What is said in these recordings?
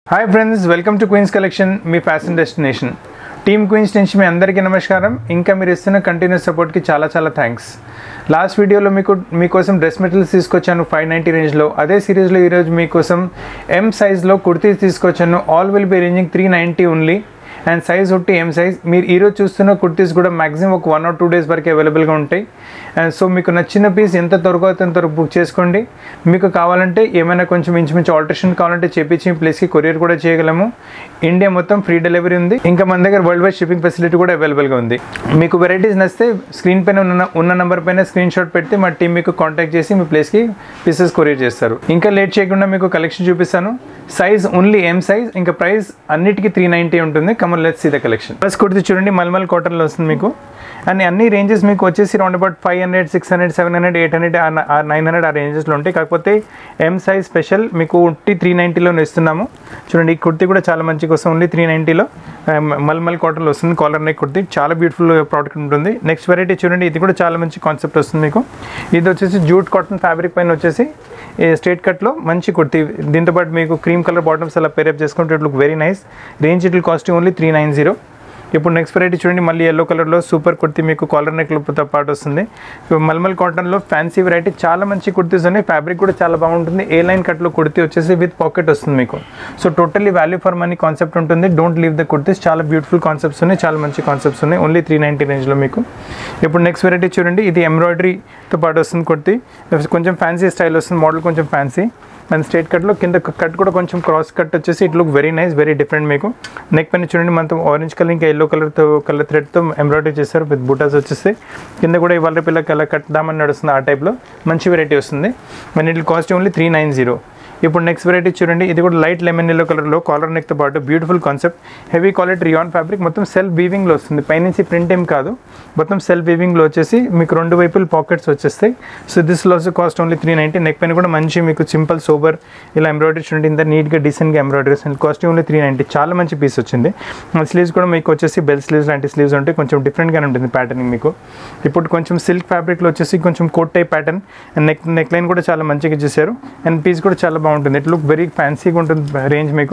Hi friends welcome to queens collection మీ fashion destination team queens నుంచి మీ అందరికీ నమస్కారం ఇంకా మీరు ఇస్తున్న కంటిన్యూస్ సపోర్ట్కి చాలా చాలా థ్యాంక్స్ లాస్ట్ వీడియోలో మీకు మీకోసం డ్రెస్ మెటీరియల్స్ తీసుకొచ్చాను ఫైవ్ నైంటీ రేంజ్లో అదే సిరీస్లో ఈరోజు మీకోసం ఎం సైజ్లో కుర్తీస్ తీసుకొచ్చాను all will be ranging three ninety only and size ఒకటి ఎం సైజ్ మీరు ఈరోజు చూస్తున్న కుర్తీస్ కూడా మాక్సిమం ఒక వన్ ఆర్ టూ డేస్ వరకు అవైలబుల్గా ఉంటాయి అండ్ సో మీకు నచ్చిన పీస్ ఎంత త్వరగా అయితే అంత త్వరగా బుక్ చేసుకోండి మీకు కావాలంటే ఏమైనా కొంచెం ఇంచుమించు ఆల్టరేషన్ కావాలంటే చేపించి ప్లేస్కి కొరియర్ కూడా చేయగలము ఇండియా మొత్తం ఫ్రీ డెలివరీ ఉంది ఇంకా మన దగ్గర వరల్డ్ వైడ్ షిప్పింగ్ ఫెసిలిటీ కూడా అవైలబుల్గా ఉంది మీకు వెరైటీస్ నచ్చితే స్క్రీన్ పైన ఉన్న ఉన్న నెంబర్ పైన స్క్రీన్ షాట్ పెడితే మా టీం మీకు కాంటాక్ట్ చేసి మీ ప్లేస్కి పీసెస్ కొరియర్ చేస్తారు ఇంకా లేట్ చేయకుండా మీకు కలెక్షన్ చూపిస్తాను సైజ్ ఓన్లీ ఎం సైజ్ ఇంకా ప్రైస్ అన్నిటికీ త్రీ నైంటీ ఉంటుంది come on let's see the collection plus kurti చూడండి మల్మల్ కాటన్లో వస్తుంది మీకు అండ్ అన్ని రేంజెస్ మీకు వచ్చేసి round about five hundred six hundred seven hundred eight hundred nine hundred ఆ రేంజెస్లో ఉంటాయి కాకపోతే ఎం సైజ్ స్పెషల్ మీకు ఉట్టి త్రీ నైంటీలో ఇస్తున్నాము చూడండి ఈ కుర్తి కూడా చాలా మంచిగా వస్తుంది ఓన్లీ త్రీ నైంటీలో మల్మల్ కాటన్లో వస్తుంది కాలర్ నెక్ కుర్తి చాలా బ్యూటిఫుల్ ప్రోడక్ట్ ఉంటుంది నెక్స్ట్ వెరైటీ చూడండి ఇది కూడా చాలా మంచి కాన్సెప్ట్ వస్తుంది మీకు ఇది వచ్చేసి జూట్ కాటన్ ఫ్యాబ్రిక్ పైన వచ్చేసి స్ట్రేట్ కట్లో మంచి కుర్తి దీంతో పాటు మీకు క్రీమ్ కలర్ బాటమ్స్ అలా పేరప్ చేసుకుంటే it look very nice range it cost only three nine zero ఇప్పుడు నెక్స్ట్ వెరైటీ చూడండి మళ్ళీ ఎల్లో కలర్లో సూపర్ కుర్తి మీకు కాలర్ నెక్లతో పాటు వస్తుంది మల్మల్ కాటన్లో ఫ్యాన్సీ వెరైటీ చాలా మంచి కుర్తీస్ ఉన్నాయి ఫ్యాబ్రిక్ కూడా చాలా బాగుంటుంది ఏ లైన్ కట్లో కుర్తీ వచ్చేసి విత్ పాకెట్ వస్తుంది మీకు so totally value for money concept ఉంటుంది డోంట్ లీవ్ ద కుర్తీస్ చాలా బ్యూటిఫుల్ కాన్సెప్ట్స్ ఉన్నాయి చాలా మంచి కాన్సెప్ట్స్ ఉన్నాయి ఓన్లీ త్రీ నైంటీ రేంజ్లో మీకు ఇప్పుడు నెక్స్ట్ వెరైటీ చూడండి ఇది ఎంబ్రాయిడరీతో పాటు వస్తుంది కుర్తి కొంచెం ఫ్యాన్సీ స్టైల్ వస్తుంది మోడల్ కొంచెం ఫ్యాన్సీ అండ్ స్ట్రేట్ కట్లో కింద కట్ కూడా కొంచెం క్రాస్ కట్ వచ్చేసి it look very nice very different మీకు నెక్ పైన చూడండి మనతో ఆరెంజ్ కలర్ ఇంకా ఎల్లో కలర్తో కలర్ థ్రెడ్తో ఎంబ్రాయిడరీ చేస్తారు విత్ బూటాస్ వచ్చేసి కింద కూడా ఇవాళ పిల్ల కలర్ కట్దామని నడుస్తుంది ఆ టైప్లో మంచి వెరైటీ వస్తుంది and it cost only three nine zero ఇప్పుడు నెక్స్ట్ వెరైటీ చూడండి ఇది కూడా లైట్ లెమన్ ఎల్లో కలర్లో కాలర్ నెక్తో పాటు beautiful concept heavy quality rayon fabric మొత్తం సెల్ఫ్ వీవింగ్లో వస్తుంది పైనుంచి ప్రింట్ ఏం కాదు మొత్తం సెల్ఫ్ వీవింగ్లో వచ్చేసి మీకు రెండు వైపులు పాకెట్స్ వచ్చేస్తాయి so this also cost only three ninety neck పైన కూడా మంచి మీకు సింపుల్ సోబర్ ఇలా ఎంబ్రాయిడరీ చూడండి ఇంత నీట్గా డీసెంట్గా embroideries and cost only three ninety చాలా మంచి పీస్ వచ్చింది స్లీవ్స్ కూడా మీకు వచ్చేసి బెల్ స్లీవ్స్ లాంటి స్లీవ్స్ ఉంటాయి కొంచెం డిఫరెంట్గానే ఉంటుంది ప్యాటర్నింగ్ మీకు ఇప్పుడు కొంచెం సిల్క్ ఫ్యాబ్రిక్లో వచ్చేసి కొంచెం coat type pattern and neck neckline కూడా చాలా మంచిగా చేశారు అండ్ పీస్ కూడా చాలా బాగుంటుంది ఇట్ లుక్ వెరీ ఫ్యాన్సీగా ఉంటుంది రేంజ్ మీకు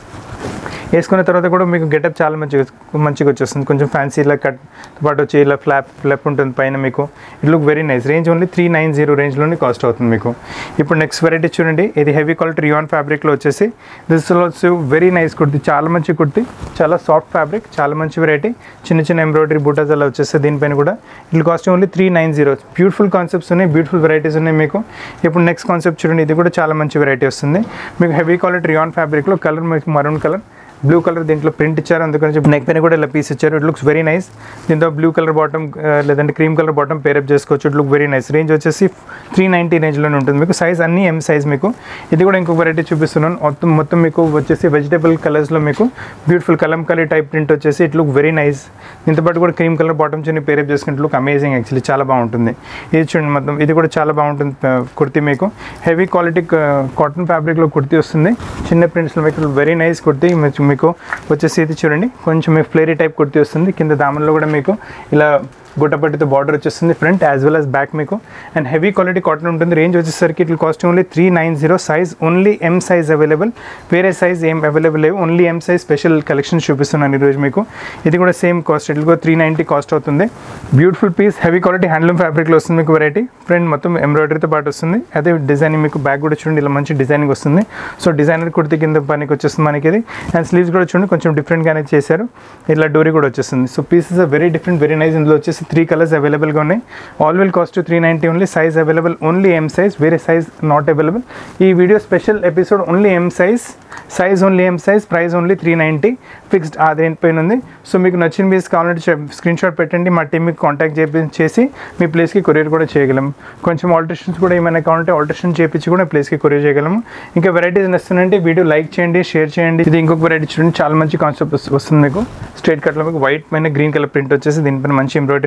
వేసుకున్న తర్వాత కూడా మీకు గెటప్ చాలా మంచిగా మంచిగా వచ్చేస్తుంది కొంచెం ఫ్యాన్సీ ఇలా కట్ పాటు వచ్చి ఇలా ఫ్లాప్ ఫ్లాప్ ఉంటుంది పైన మీకు it look very nice range only three nine zero రేంజ్లోనే కాస్ట్ అవుతుంది మీకు ఇప్పుడు నెక్స్ట్ వెరైటీ చూడండి ఇది హెవీ క్వాలిటీ రియాన్ ఫ్యాబ్రిక్లో వచ్చేసి this also very nice kurti చాలా మంచి కుర్తి చాలా సాఫ్ట్ ఫ్యాబ్రిక్ చాలా మంచి వెరైటీ చిన్న చిన్న ఎంబ్రాయిడరీ బూటాస్ అలా వచ్చేస్తే దీనిపైన కూడా it cost only three nine zero beautiful concepts ఉన్నాయి బ్యూటిఫుల్ వెరైటీస్ ఉన్నాయి మీకు ఇప్పుడు నెక్స్ట్ కాన్సెప్ట్ చూడండి ఇది కూడా చాలా మంచి వెరైటీ వస్తుంది మీకు హెవీ క్వాలిటీ రియాన్ ఫ్యాబ్రిక్లో కలర్ మీకు మరూన్ కలర్ బ్లూ కలర్ దీంట్లో ప్రింట్ ఇచ్చారు అందుకని చెప్పి నెక్ పైన కూడా ఇలా పీస్ ఇచ్చారు ఇట్ లుక్స్ వెరీ నైస్ దీంతో బ్లూ కలర్ బాటమ్ లేదంటే క్రీమ్ కలర్ బాటమ్ పేరప్ చేసుకోవచ్చు it look very nice range వచ్చేసి త్రీ నైంటీ రేంజ్లోనే ఉంటుంది మీకు సైజ్ అన్ని ఎం సైజ్ మీకు ఇది కూడా ఇంకొక వెరైటీ చూపిస్తున్నాను మొత్తం మొత్తం మీకు వచ్చేసి వెజిటేబుల్ కలర్స్లో మీకు బ్యూటిఫుల్ కలంకరీ టైప్ ప్రింట్ వచ్చేసి ఇట్ లుక్ వెరీ నైస్ దీంతో పాటు కూడా క్రీమ్ కలర్ బాటమ్ చిన్న పేరప్ చేసుకుంటే లుక్ అమేజింగ్ యాక్చువల్లీ చాలా బాగుంటుంది ఇది చూడండి మొత్తం ఇది కూడా చాలా బాగుంటుంది కుర్తీ మీకు హెవీ క్వాలిటీ కాటన్ ఫ్యాబ్రిక్లో కుర్తీ వస్తుంది చిన్న ప్రింట్స్లో మీకు వెరీ నైస్ కుర్తీ మీకు వచ్చేసి ఇది చూడండి కొంచెం మీకు ఫ్లేరీ టైప్ కుర్తీ వస్తుంది కింద దామన్లో కూడా మీకు ఇలా గుట్టపట్టితో బార్డర్ వచ్చేస్తుంది front as well as back మీకు అండ్ హెవీ క్వాలిటీ కాటన్ ఉంటుంది రేంజ్ వచ్చేసరికి ఇట్లా cost only three nine zero size only M size available వేరే సైజ్ ఏం అవైలబుల్ లేవు only M size special collection చూపిస్తున్నాను ఈరోజు మీకు ఇది కూడా సేమ్ కాస్ట్ ఇట్లా కూడా త్రీ నైంటీ కాస్ట్ అవుతుంది beautiful piece heavy quality handloom ఫ్యాబ్రిక్లో వస్తుంది మీకు వెరైటీ ఫ్రంట్ మొత్తం ఎంబ్రాయిడరీతో పాటు వస్తుంది అదే డిజైనింగ్ మీకు బ్యాక్ కూడా చూడండి ఇలా మంచి డిజైనింగ్ వస్తుంది సో డిజైనర్ కుర్తి కింద పనికి వచ్చేస్తుంది మనకి ఇది అండ్ స్లీవ్స్ కూడా చూడండి కొంచెం డిఫరెంట్గానే చేశారు ఇట్లా డోరీ కూడా వచ్చేస్తుంది so pieces very different very nice ఇందులో వచ్చేసి త్రీ కలర్స్ అవైలబుల్గా ఉన్నాయి all will cost three ninety only size available only M size వేరే సైజ్ నాట్ అవైలబుల్ ఈ video special episode only M size size only M size price only three ninety fixed ఆ దేనిపైన ఉంది so మీకు నచ్చిన piece కావాలంటే screen shot పెట్టండి మా టీం మీకు కాంటాక్ట్ చేపి చేసి మీ ప్లేస్కి కొరియర్ కూడా చేయగలం కొంచెం ఆల్టరేషన్స్ కూడా ఏమైనా కావాలంటే ఆల్టరేషన్ చేపించి కూడా ప్లేస్కి కొరియర్ చేయగలము ఇంకా వెరైటీస్ నచ్చుతుందంటే వీడియో లైక్ చేయండి షేర్ చేయండి ఇది ఇంకొక వెరైటీ చూడండి చాలా మంచి కాన్సెప్ట్ వస్తుంది మీకు స్ట్రేట్ కట్లో మీకు వైట్ పైన గ్రీన్ కలర్ ప్రింట్ వచ్చేసి దీనిపైన మంచి ఎంబ్రాయిడరీ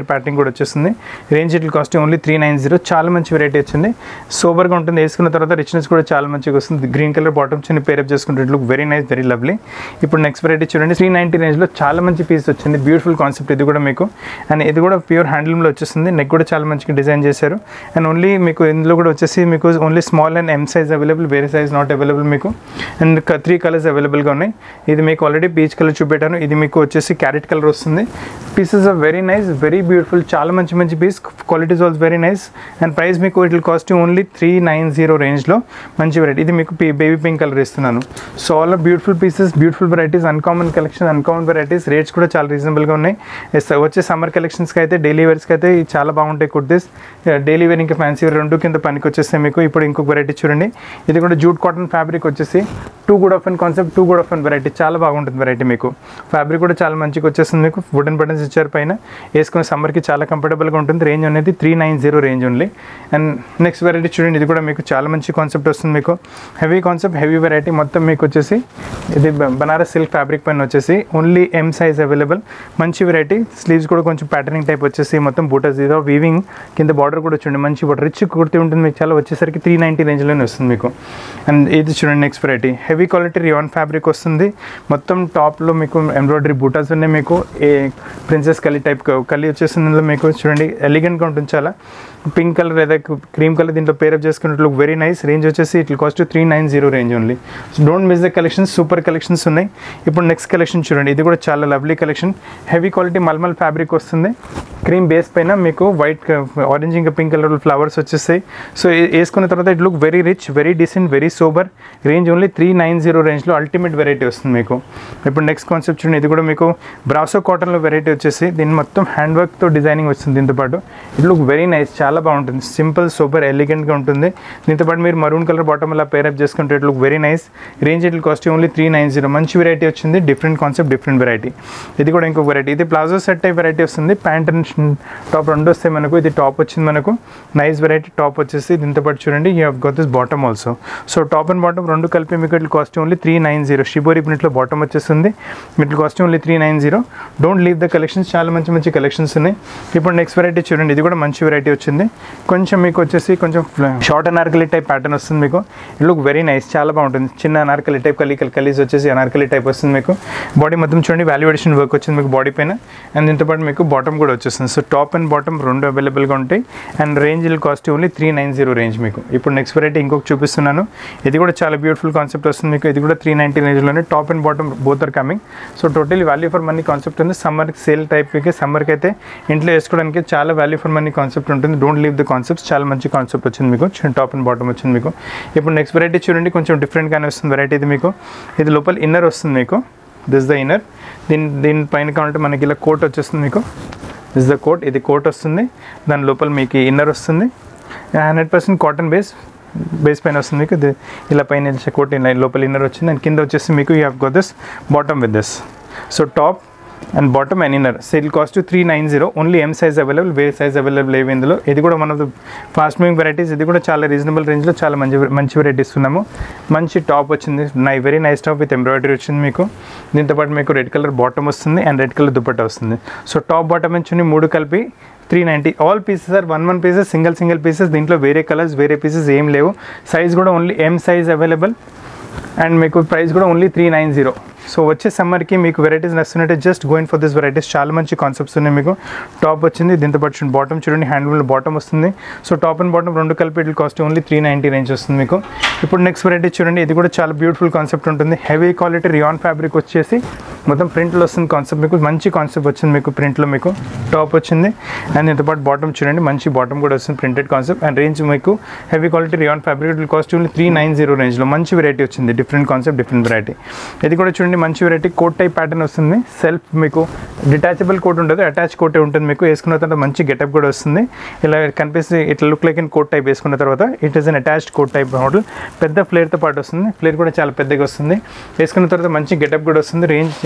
ప్యాటర్న్ కూడా వచ్చేస్తుంది రేంజ్ ఇట్ల cost only three nine zero చాలా మంచి వెరైటీ వచ్చింది సూపర్గా ఉంటుంది వేసుకున్న తర్వాత రిచ్నెస్ కూడా చాలా మంచిగా వస్తుంది గ్రీన్ కలర్ బాటమ్ చిన్న పేరప్ చేసుకుంటే look very nice very lovely ఇప్పుడు నెక్స్ట్ వెరైటీ చూడండి త్రీ నైంటీ రేంజ్లో చాలా మంచి పీస్ వచ్చింది బ్యూటిఫుల్ కాన్సెప్ట్ ఇది కూడా మీకు అండ్ ఇది కూడా ప్యూర్ హ్యాండ్లూమ్లో వచ్చేస్తుంది నెక్ కూడా చాలా మంచిగా డిజైన్ చేశారు అండ్ ఓన్లీ మీకు ఇందులో కూడా వచ్చేసి మీకు only small and M size available వేరే సైజ్ నాట్ అవైలబుల్ మీకు అండ్ త్రీ కలర్స్ అవైలబుల్గా ఉన్నాయి ఇది మీకు ఆల్రెడీ పీచ్ కలర్ చూపెట్టాను ఇది మీకు వచ్చేసి క్యారెట్ కలర్ వస్తుంది pieces are very nice very beautiful చాలా మంచి మంచి piece qualities also very nice and price మీకు it cost only three nine zero రేంజ్లో మంచి వెరైటీ ఇది మీకు బేబీ పింక్ కలర్ ఇస్తున్నాను so all beautiful pieces beautiful varieties uncommon collection uncommon varieties rates కూడా చాలా రీజనబుల్గా ఉన్నాయి Yes, sir. వచ్చే సమ్మర్ కలెక్షన్స్కి అయితే డైలీ వేర్స్కి అయితే ఇవి చాలా బాగుంటాయి కుర్తీస్ డైలీ వేర్ ఇంకా ఫ్యాన్సీ వేర్ రెండు కింద పనికి వచ్చేస్తాయి మీకు ఇప్పుడు ఇంకొక వెరైటీ చూడండి ఇది కూడా జూట్ కాటన్ ఫ్యాబ్రిక్ వచ్చేసి too good of and concept too good of and variety చాలా బాగుంటుంది వెరైటీ మీకు ఫ్యాబ్రిక్ కూడా చాలా మంచిగా వచ్చేస్తుంది మీకు వుడెన్ బటన్స్ ఇచ్చారు పైన వేసుకునే సమ్మర్కి చాలా కంఫర్టబుల్గా ఉంటుంది రేంజ్ అనేది three nine zero range only and next variety చూడండి ఇది కూడా మీకు చాలా మంచి కాన్సెప్ట్ వస్తుంది మీకు హెవీ కాన్సెప్ట్ హెవీ వెరైటీ మొత్తం మీకు వచ్చేసి ఇది బ- బనారస్ సిల్క్ ఫ్యాబ్రిక్ పైన వచ్చేసి ఓన్లీ ఎం సైజ్ అవైలబుల్ మంచి వెరైటీ స్లీవ్స్ కూడా కొంచెం ప్యాటర్నింగ్ టైప్ వచ్చేసి మొత్తం బూటస్ ఇదో వీవింగ్ కింద బార్డర్ కూడా చూడండి మంచి బార్డర్ రిచ్ కుర్తి ఉంటుంది మీకు చాలా వచ్చేసరికి త్రీ నైంటీ రేంజ్లోనే వస్తుంది మీకు అండ్ ఇది చూడండి next variety heavy quality rayon fabric వస్తుంది మొత్తం టాప్లో మీకు ఎంబ్రాయిడరీ బూటాస్ ఉన్నాయి మీకు ఏ ప్రిన్సెస్ కలీ టైప్ కలీ వచ్చేస్తుంది ఇందులో మీకు చూడండి ఎలిగెంట్గా ఉంటుంది చాలా పింక్ కలర్ లేదా క్రీమ్ కలర్ దీంట్లో పేరప్ చేసుకున్నట్లు వెరీ నైస్ రేంజ్ వచ్చేసి ఇట్లా cost three nine zero range only so don't miss the collections super collections ఉన్నాయి ఇప్పుడు నెక్స్ట్ కలెక్షన్ చూడండి ఇది కూడా చాలా lovely collection heavy quality mulmul fabric వస్తుంది క్రీమ్ బేస్ పైన మీకు వైట్ ఆరెంజ్ ఇంకా పింక్ కలర్ ఫ్లవర్స్ వచ్చేస్తాయి సో ఏ- వేసుకున్న తర్వాత it look very rich very decent very sober range only three nine zero రేంజ్లో అల్టిమేట్ వెరైటీ వస్తుంది మీకు ఇప్పుడు నెక్స్ట్ కాన్సెప్ట్ చూడండి ఇది కూడా మీకు బ్రాసో కాటన్లో వెరైటీ వచ్చేసి దీని మొత్తం హ్యాండ్ వర్క్తో డిజైనింగ్ వస్తుంది దీంతో పాటు ఇట్ లుక్ వెరీ నైస్ చాలా బాగుంటుంది సింపుల్ సూపర్ ఎలిగెంట్గా ఉంటుంది దీంతో పాటు మీరు మరూన్ కలర్ బాటమ్ అలా పేరప్ చేసుకుంటే it look very nice range it cost only three nine zero మంచి వెరైటీ వచ్చింది డిఫరెంట్ కాన్సెప్ట్ డిఫరెంట్ వెరైటీ ఇది కూడా ఇంకో వెరైటీ ఇది ప్లాజో సెట్ టైప్ వెరైటీ వస్తుంది ప్యాంట్ అండ్ టాప్ రెండు వస్తాయి మనకు ఇది టాప్ వచ్చింది మనకు నైస్ వెరైటీ టాప్ వచ్చేసి దీంతో పాటు చూడండి you have got this bottom also so top and bottom రెండు కలిపి మీకు ఇట్లా cost only three nine zero shibori ప్రింట్లో బాటమ్ వచ్చేస్తుంది ఇట్లా cost only three nine zero don't leave the collections చాలా మంచి మంచి కలెక్షన్స్ ఉన్నాయి ఇప్పుడు నెక్స్ట్ వెరైటీ చూడండి ఇది కూడా మంచి వెరైటీ వచ్చింది కొంచెం మీకు వచ్చేసి కొంచెం షార్ట్ అనార్కలి టైప్ ప్యాటర్న్ వస్తుంది మీకు ఇట్ లుక్ వెరీ నైస్ చాలా బాగుంటుంది చిన్న అనార్కలి టైప్ కలి కలీస్ వచ్చేసి అనార్కలి టైప్ వస్తుంది మీకు బాడీ మొత్తం చూడండి వాల్యుయేషన్ వర్క్ వచ్చింది మీకు బాడీ పైన అండ్ దీంతో పాటు మీకు బాటమ్ కూడా వచ్చేస్తుంది సో టాప్ అండ్ బాటమ్ రెండు అవైలబుల్గా ఉంటాయి and range cost only three nine zero range మీకు ఇప్పుడు నెక్స్ట్ వెరైటీ ఇంకొక చూపిస్తున్నాను ఇది కూడా చాలా బ్యూటిఫుల్ కాన్సెప్ట్ వస్తుంది మీకు ఇది కూడా త్రీ నైంటీ రేంజ్లోనే top and bottom both are coming so totally value for money concept ఉంది సమ్మర్కి సేల్ టైప్కి సమ్మర్కి అయితే ఇంట్లో వేసుకోవడానికి చాలా వాల్యూ ఫర్ మనీ కాన్సెప్ట్ ఉంటుంది డోంట్ లీవ్ ద కాన్సెప్ట్స్ చాలా మంచి కాన్సెప్ట్ వచ్చింది మీకు టాప్ అండ్ బాటమ్ వచ్చింది మీకు ఇప్పుడు నెక్స్ట్ వెరైటీ చూడండి కొంచెం డిఫరెంట్గానే వస్తుంది వెరైటీ ఇది మీకు ఇది లోపల ఇన్నర్ వస్తుంది మీకు దిస్ ద ఇన్నర్ దీని దీని పైన కావాలంటే మనకి ఇలా కోట్ వచ్చేస్తుంది మీకు దిస్ ద కోట్ ఇది కోట్ వస్తుంది దాని లోపల మీకు ఇన్నర్ వస్తుంది hundred percent cotton base base పైన వస్తుంది మీకు ఇది ఇలా పైన కోట్ ఇలా లోపల ఇన్నర్ వచ్చింది అండ్ కింద వచ్చేసి మీకు you have go this bottom with this so top and bottom and inner sale cost three nine zero only M size available వేరే సైజ్ అవైలబుల్ లేవు ఇందులో ఇది కూడా one of the fast moving varieties ఇది కూడా చాలా రీజనబుల్ రేంజ్లో చాలా మంచి మంచి వెరైటీస్ ఉన్నాము మంచి టాప్ వచ్చింది నై very nice top with embroidery వచ్చింది మీకు దీంతో పాటు మీకు రెడ్ కలర్ బాటమ్ వస్తుంది అండ్ రెడ్ కలర్ దుపట్టా వస్తుంది సో టాప్ బాటమ్ నుంచి మూడు కలిపి three ninety all pieces are one one pieces single single pieces దీంట్లో వేరే కలర్స్ వేరే పీసెస్ ఏం లేవు సైజ్ కూడా only M size available and మీకు ప్రైస్ కూడా only three nine zero so వచ్చే సమ్మర్కి మీకు వెరైటీస్ నచ్చినట్టే just going for this varieties చాలా మంచి కాన్సెప్ట్స్ ఉన్నాయి మీకు టాప్ వచ్చింది దీంతో పాటు చూడండి బాటమ్ చూడండి హ్యాండ్లూమ్ బాటమ్ వస్తుంది సో టాప్ అండ్ బాటమ్ రెండు కలిపి ఇట్లా cost only three ninety range వస్తుంది మీకు ఇప్పుడు నెక్స్ట్ వెరైటీ చూడండి ఇది కూడా చాలా బ్యూటిఫుల్ కాన్సెప్ట్ ఉంటుంది హెవీ క్వాలిటీ రియాన్ ఫ్యాబ్రిక్ వచ్చేసి మొత్తం ప్రింట్లో వస్తుంది కాన్సెప్ట్ మీకు మంచి కాన్సెప్ట్ వచ్చింది మీకు ప్రింట్లో మీకు టాప్ వచ్చింది అండ్ దీంతో పాటు బాటమ్ చూడండి మంచి బాటమ్ కూడా వస్తుంది ప్రింటెడ్ కాన్సెప్ట్ అండ్ రేంజ్ మీకు heavy quality rayon fabric it cost only three nine zero రేంజ్లో మంచి వెరైటీ వచ్చింది డిఫరెంట్ కాన్సెప్ట్ డిఫరెంట్ వెరైటీ ఇది కూడా చూడండి మంచి వెరైటీ కోట్ టైప్ ప్యాటర్న్ వస్తుంది సెల్ఫ్ మీకు డిటాచబుల్ కోట్ ఉండదు అటాచ్ కోటే ఉంటుంది మీకు వేసుకున్న తర్వాత మంచి గెటప్ కూడా వస్తుంది ఇలా కనిపిస్తే ఇట్లా look like in coat type వేసుకున్న తర్వాత it is unattached coat type model పెద్ద ఫ్లేర్తో పాటు వస్తుంది ఫ్లేర్ కూడా చాలా పెద్దగా వస్తుంది వేసుకున్న తర్వాత మంచి గెటప్ కూడా వస్తుంది range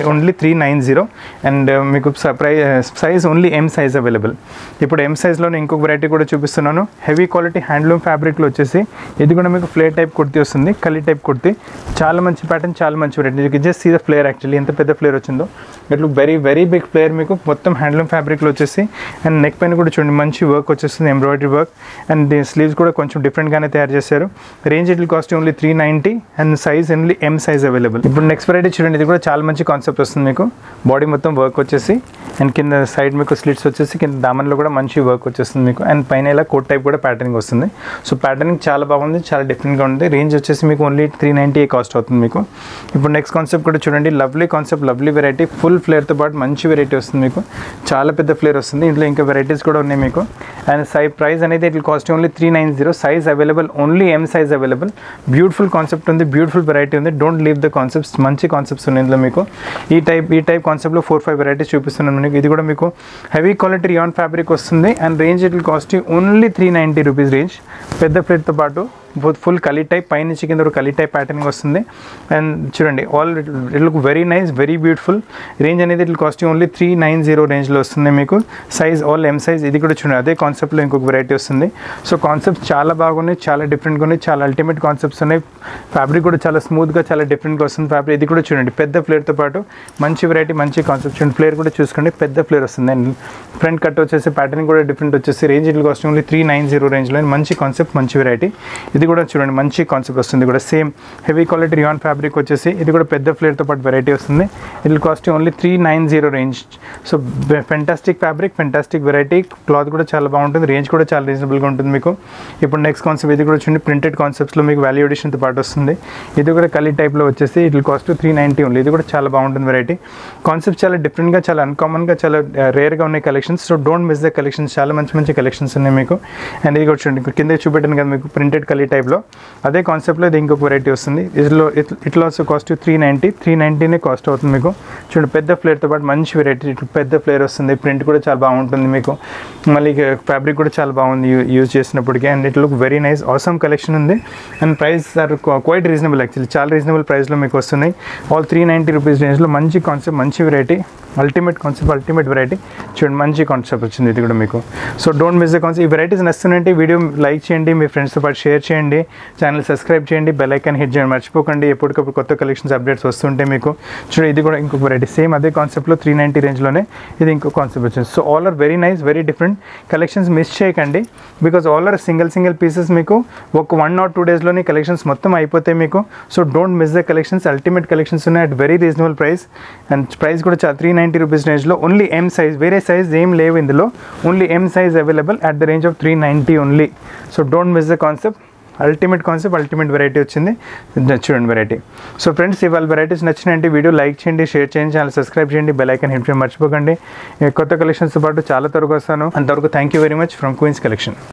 only three nine zero and మీకు price size only M size available ఇప్పుడు ఎం సైజ్లోనే ఇంకొక వెరైటీ కూడా చూపిస్తున్నాను హెవీ క్వాలిటీ హ్యాండ్లూమ్ ఫ్యాబ్రిక్లో వచ్చేసి ఇది కూడా మీకు ఫ్లేర్ టైప్ కుర్తీ వస్తుంది కలి టైప్ కుర్తీ చాలా మంచి ప్యాటర్న్ చాలా మంచి variety just see the flare actually ఎంత పెద్ద ఫ్లేర్ వచ్చిందో ఇట్లా వెరీ వెరీ బిగ్ ఫ్లేర్ మీకు మొత్తం హ్యాండ్లూమ్ ఫ్యాబ్రిక్లో వచ్చేసి అండ్ నెక్ పైన కూడా చూడండి మంచి వర్క్ వచ్చేస్తుంది ఎంబ్రాయిడరీ వర్క్ అండ్ దీని స్లీవ్స్ కూడా కొంచెం డిఫరెంట్గానే తయారు చేశారు రేంజ్ ఇట్ల cost only three ninety and size only M size available ఇప్పుడు నెక్స్ట్ వెరైటీ చూడండి ఇది కూడా చాలా మంచి కాన్సెప్ట్ వస్తుంది మీకు బాడీ మొత్తం వర్క్ వచ్చేసి అండ్ కింద సైడ్ మీకు స్లిట్స్ వచ్చేసి కింద దామన్లో కూడా మంచి వర్క్ వచ్చేస్తుంది మీకు అండ్ పైన ఇలా కోట్ టైప్ కూడా ప్యాటర్నింగ్ వస్తుంది సో ప్యాటర్నింగ్ చాలా బాగుంది చాలా డిఫరెంట్గా ఉంది రేంజ్ వచ్చేసి మీకు ఓన్లీ త్రీ నైంటీ కాస్ట్ అవుతుంది మీకు ఇప్పుడు నెక్స్ట్ కాన్సెప్ట్ కూడా చూడండి lovely concept lovely variety full ఫ్లేర్తో పాటు మంచి వెరైటీ వస్తుంది మీకు చాలా పెద్ద ఫ్లేర్ వస్తుంది ఇందులో ఇంకా వెరైటీస్ కూడా ఉన్నాయి మీకు అండ్ సై ప్రైస్ అనేది ఇట్లా cost only three nine zero size available only M size available beautiful concept ఉంది బ్యూటిఫుల్ వెరైటీ ఉంది డోంట్ లీవ్ ద కాన్సెప్ట్స్ మంచి కాన్సెప్ట్స్ ఉన్నాయి ఇందులో మీకు ఈ టైప్ ఈ టైప్ కాన్సెప్ట్లో ఫోర్ ఫైవ్ వెరైటీస్ చూపిస్తున్నాను మీకు ఇది కూడా మీకు హెవీ క్వాలిటీ రియాన్ ఫ్యాబ్రిక్ వస్తుంది and range it cost only three ninety rupees range పెద్ద ప్లేట్తో పాటు ఫుల్ కలీ టైప్ పైనుంచి కింద కలీ టైప్ ప్యాటర్నింగ్ వస్తుంది అండ్ చూడండి all it look very nice very beautiful range అనేది ఇట్లా cost only three nine zero రేంజ్లో వస్తుంది మీకు సైజ్ ఆల్ ఎం సైజ్ ఇది కూడా చూడండి అదే కాన్సెప్ట్లో ఇంకొక వెరైటీ వస్తుంది సో కాన్సెప్ట్స్ చాలా బాగున్నాయి చాలా డిఫరెంట్గా ఉన్నాయి చాలా అల్టిమేట్ కాన్సెప్ట్స్ ఉన్నాయి ఫ్యాబ్రిక్ కూడా చాలా స్మూత్గా చాలా డిఫరెంట్గా వస్తుంది ఫ్యాబ్రిక్ ఇది కూడా చూడండి పెద్ద ఫ్లేర్తో పాటు మంచి వెరైటీ మంచి కాన్సెప్ట్ చూడండి ఫ్లేర్ కూడా చూసుకోండి పెద్ద ఫ్లేర్ వస్తుంది అండ్ ఫ్రంట్ కట్ వచ్చేసి ప్యాటర్న్ కూడా డిఫరెంట్ వచ్చేసి రేంజ్ ఇట్లా cost only three nine zero రేంజ్లో మంచి కాన్సెప్ట్ మంచి వెరైటీ ఇది కూడా చూడండి మంచి కాన్సెప్ట్ వస్తుంది కూడా same heavy quality rayon fabric వచ్చేసి ఇది కూడా పెద్ద ఫ్లేర్తో పాటు వెరైటీ వస్తుంది ఇది cost only three nine zero range so fantastic fabric fantastic variety cloth కూడా చాలా బాగుంటుంది రేంజ్ కూడా చాలా రీజనబుల్గా ఉంటుంది మీకు ఇప్పుడు నెక్స్ట్ కాన్సెప్ట్ ఇది కూడా చూడండి ప్రింటెడ్ కాన్సెప్ట్స్లో మీకు వాల్యూ ఎడిషన్తో పాటు వస్తుంది ఇది కూడా కలీ టైప్లో వచ్చేసి ఇది కాస్ట్ త్రీ నైంటీ ఓన్లీ ఇది కూడా చాలా బాగుంటుంది వెరైటీ కాన్సెప్ట్ చాలా డిఫరెంట్గా చాలా అన్కామన్గా చాలా రేర్గా ఉన్నాయి collections so don't miss the collections చాలా మంచి మంచి కలెక్షన్స్ ఉన్నాయి మీకు అండ్ ఇది కూడా చూడండి కింద చూపెట్టాను కదా మీకు ప్రింటెడ్ కలీ టైప్లో అదే కాన్సెప్ట్లో ఇది ఇంకొక వెరైటీ వస్తుంది ఇదిలో ఇట్లా also cost three ninety three నైంటీనే కాస్ట్ అవుతుంది మీకు చూడండి పెద్ద ఫ్లేర్తో పాటు మంచి వెరైటీ ఇట్లా పెద్ద ఫ్లేర్ వస్తుంది ప్రింట్ కూడా చాలా బాగుంటుంది మీకు మళ్ళీ ఫ్యాబ్రిక్ కూడా చాలా బాగుంది యూజ్ చేసినప్పటికీ and it look very nice అవసరం కలెక్షన్ ఉంది and price are quite reasonable actually చాలా రీజనబుల్ ప్రైస్లో మీకు వస్తున్నాయి ఆల్ త్రీ నైంటీ రూపీస్ రేంజ్లో మంచి కాన్సెప్ట్ మంచి variety ultimate concept ultimate variety చూడండి మంచి కాన్సెప్ట్ వచ్చింది ఇది కూడా మీకు so don't miss the concept ఈ వెరైటీస్ నచ్చుతుంటే వీడియో లైక్ చేయండి మీ ఫ్రెండ్స్తో పాటు షేర్ చేయండి ఛానల్ సబ్స్క్రైబ్ చేయండి బెల్ ఐకాన్ హిట్ చేయండి మర్చిపోకండి ఎప్పటికప్పుడు కొత్త కలెక్షన్స్ అప్డేట్స్ వస్తుంటే మీకు చూడండి ఇది కూడా ఇంకొక వెరైటీ సేమ్ అదే కాన్సెప్ట్లో త్రీ నైంటీ రేంజ్లోనే ఇది ఇంకో కాన్సెప్ట్ వచ్చింది so all are very nice very different collections miss చేయకండి because all are single single pieces మీకు ఒక వన్ ఆర్ టూ డేస్లోనే కలెక్షన్స్ మొత్తం అయిపోతాయి మీకు so don't miss the collections ultimate collections ఉన్నాయి at very reasonable price and price కూడా చాలా త్రీ నైంటీ రూపీస్ రేంజ్లో ఓన్లీ ఎం సైజ్ వేరే సైజ్ ఏం లేవు ఇందులో only M size available at the range of three ninety only so don't miss the concept ultimate concept ultimate variety వచ్చింది చూడండి variety so friends ఇవాళ వెరైటీస్ నచ్చినంటే video like చేయండి షేర్ చేయండి ఛానల్ సబ్స్క్రైబ్ చేయండి బెల్ ఐకాన్ హిట్ చేయడం మర్చిపోకండి కొత్త కలెక్షన్స్తో పాటు చాలా త్వరగా వస్తాను అంతవరకు thank you very much from Queens collection